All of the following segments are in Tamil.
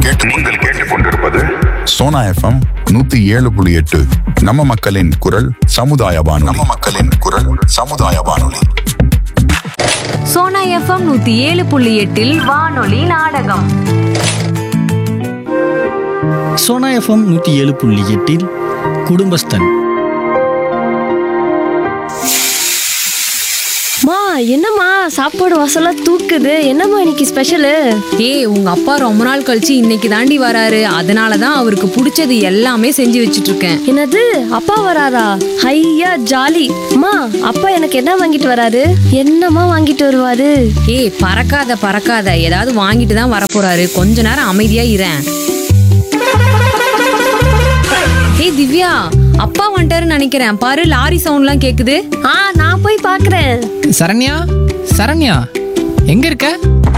கேட்டு நீங்கள் கேட்டுக்கொண்டிருப்பது சோனா எஃப்எம் நூத்தி ஏழு புள்ளி எட்டு நம்ம மக்களின் குரல் சமுதாய வானொலி நம்ம மக்களின் குரல் சமுதாய வானொலி சோனா எஃப்எம் நூத்தி ஏழு புள்ளி எட்டில் வானொலி நாடகம் சோனா எஃப்எம் நூற்றி ஏழு புள்ளி எட்டில் குடும்பஸ்தன் மா என்னம்மா சாப்பாடு வாசலாம் தூக்குது என்னம்மா இன்னைக்கு ஸ்பெஷலு ஏய் உங்க அப்பா ரொம்ப நாள் கழிச்சு இன்னைக்கு தாண்டி வராரு அதனால தான் அவருக்கு பிடிச்சது எல்லாமே செஞ்சு வச்சிட்டு இருக்கேன் என்னது அப்பா வராரா ஐயா ஜாலி அம்மா அப்பா எனக்கு என்ன வாங்கிட்டு வராரு என்னம்மா வாங்கிட்டு வருவாரு ஏய் பறக்காத பறக்காத ஏதாவது வாங்கிட்டு தான் வரப்போறாரு கொஞ்ச நேரம் அமைதியா இரேன் ஏய் திவ்யா அப்பா வந்துட்டாருன்னு நினைக்கிறேன் பாரு லாரி சவுண்ட்லாம் கேக்குது ஆ நான் போய் பார்க்கறேன் சரண்யா சரண்யா எங்க இருக்க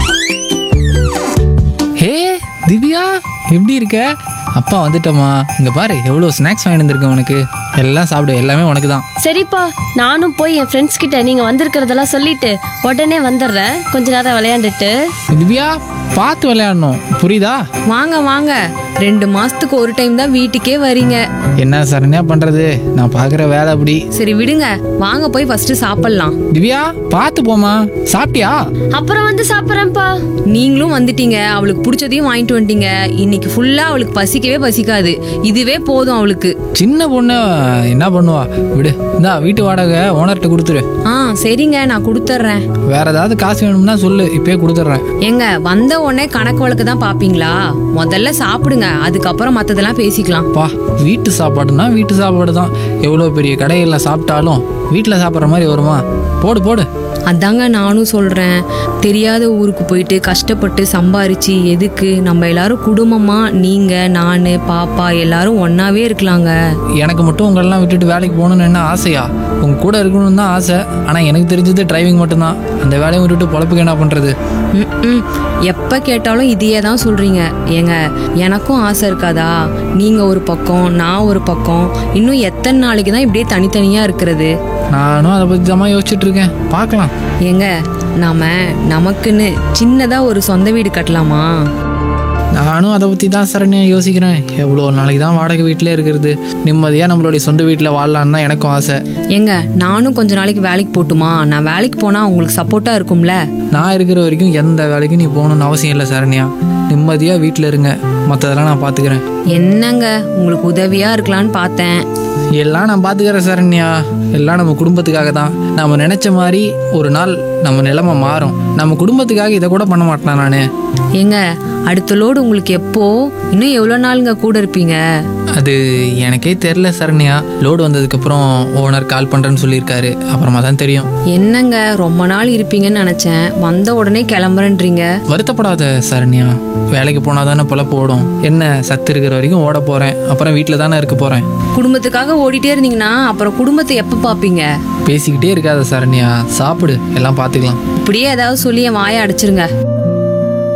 ஹே திவ்யா எப்படி இருக்க அப்பா வந்துட்டோமா இங்க பாரு எவ்வளோ ஸ்நாக்ஸ் வாங்கிட்டு வந்திருக்கேன் உனக்கு எல்லாம் சாப்பிடு எல்லாமே உனக்கு தான் சரிப்பா நானும் போய் என் ஃப்ரெண்ட்ஸ் கிட்ட நீங்க வந்திருக்கிறதெல்லாம் சொல்லிட்டு உடனே வந்துடுறேன் கொஞ்ச நேரம் விளையாண்டுட்டு திவ்யா பார்த்து விளையாடணும் புரியுதா வாங்க வாங்க ரெண்டு மாசத்துக்கு ஒரு டைம் தான் வீட்டுக்கே வரீங்க என்ன சரண்யா பண்றது நான் பார்க்குற வேலை அப்படி சரி விடுங்க வாங்க போய் ஃபர்ஸ்ட் சாப்பிடலாம் திவ்யா பார்த்து போமா சாப்பிட்டியா அப்புறம் வந்து சாப்பிட்றேன்ப்பா நீங்களும் வந்துட்டீங்க அவளுக்கு பிடிச்சதையும் வாங்கிட்டு வந்துட்டீங்க இன்னைக்கு ஃபுல்லா அவளுக்கு பசிக்கவே பசிக்காது இதுவே போதும் அவளுக்கு சின்ன பொண்ணு என்ன பண்ணுவா விடு இந்தா வீட்டு வாடகை ஓனர்கிட்ட கொடுத்துரு ஆ சரிங்க நான் கொடுத்துட்றேன் வேற ஏதாவது காசு வேணும்னா சொல்லு இப்பயே கொடுத்துட்றேன் ஏங்க வந்த உடனே கணக்கு வழக்கு தான் பாப்பீங்களா முதல்ல சாப்பிடுங்க அதுக்கப்புறம் மத்ததெல்லாம் பேசிக்கலாம் பா வீட்டு சாப்பாடுனா வீட்டு சாப்பாடு தான் எவ்வளோ பெரிய கடைகளில் சாப்பிட்டாலும் வீட்டில் சாப்பிட்ற மாதிரி வருமா போடு போடு அதாங்க நானும் சொல்றேன் தெரியாத ஊருக்கு போயிட்டு கஷ்டப்பட்டு சம்பாரிச்சு எதுக்கு நம்ம எல்லாரும் குடும்பமா நீங்க நானு பாப்பா எல்லாரும் ஒன்னாவே இருக்கலாங்க எனக்கு மட்டும் உங்களெல்லாம் விட்டுட்டு வேலைக்கு போகணுன்னு என்ன ஆசையா உங்க கூட இருக்கணும்னு தான் ஆசை ஆனால் எனக்கு தெரிஞ்சது டிரைவிங் மட்டும்தான் அந்த வேலையை விட்டுட்டு பொழப்புக்கு என்ன பண்ணுறது ம்ம். எப்ப கேட்டாலும் இதையே தான் சொல்றீங்க ஏங்க எனக்கும் ஆசை இருக்காதா நீங்க ஒரு பக்கம் நான் ஒரு பக்கம் இன்னும் எத்தனை நாளைக்கு தான் இப்படியே தனித்தனியா இருக்கிறது நானும் அதை பற்றி தான் யோசிச்சுட்டு இருக்கேன் பார்க்கலாம் ஏங்க நாம நமக்குன்னு சின்னதா ஒரு சொந்த வீடு கட்டலாமா நானும் அதை பற்றி தான் சரண்யா யோசிக்கிறேன் எவ்வளோ நாளைக்கு தான் வாடகை வீட்டிலே இருக்கிறது நிம்மதியாக நம்மளுடைய சொந்த வீட்டில் வாழலான்னு தான் எனக்கும் ஆசை ஏங்க நானும் கொஞ்ச நாளைக்கு வேலைக்கு போட்டுமா நான் வேலைக்கு போனா உங்களுக்கு சப்போர்ட்டா இருக்கும்ல நான் இருக்கிற வரைக்கும் எந்த வேலைக்கும் நீ போகணும்னு அவசியம் இல்லை சரண்யா நிம்மதியாக வீட்டில் இருங்க மற்றதெல்லாம் நான் பார்த்துக்கிறேன் என்னங்க உங்களுக்கு உதவியா இருக்கலாம்னு பார்த்தேன் எல்லாம் நான் பார்த்துக்கிறேன் சரண்யா எல்லாம் நம்ம குடும்பத்துக்காக தான் நம்ம நினச்ச மாதிரி ஒரு நாள் நம்ம நிலைமை மாறும் நம்ம குடும்பத்துக்காக இதை கூட பண்ண மாட்டேன் நான் ஏங்க அடுத்த லோடு உங்களுக்கு எப்போ இன்னும் எவ்வளோ நாளுங்க கூட இருப்பீங்க அது எனக்கே தெரில சரண்யா லோடு வந்ததுக்கப்புறம் ஓனர் கால் பண்ணுறேன்னு சொல்லியிருக்காரு அப்புறமா தான் தெரியும் என்னங்க ரொம்ப நாள் இருப்பீங்கன்னு நினைச்சேன் வந்த உடனே கிளம்புறேன்றீங்க வருத்தப்படாத சரண்யா வேலைக்கு போனால் தானே பொழப்பு ஓடும் என்ன சத்து இருக்கிற வரைக்கும் ஓட போகிறேன் அப்புறம் வீட்டில் தானே இருக்க போகிறேன் குடும்பத்துக்காக ஓடிட்டே இருந்தீங்கன்னா அப்புறம் குடும்பத்தை எப்போ பார்ப்பீங்க பேசிக்கிட்டே இருக்காத சரண்யா சாப்பிடு எல்லாம் பார்த்துக்கலாம் இப்படியே ஏதாவது சொல்லி என் வாயை அடைச்சிருங்க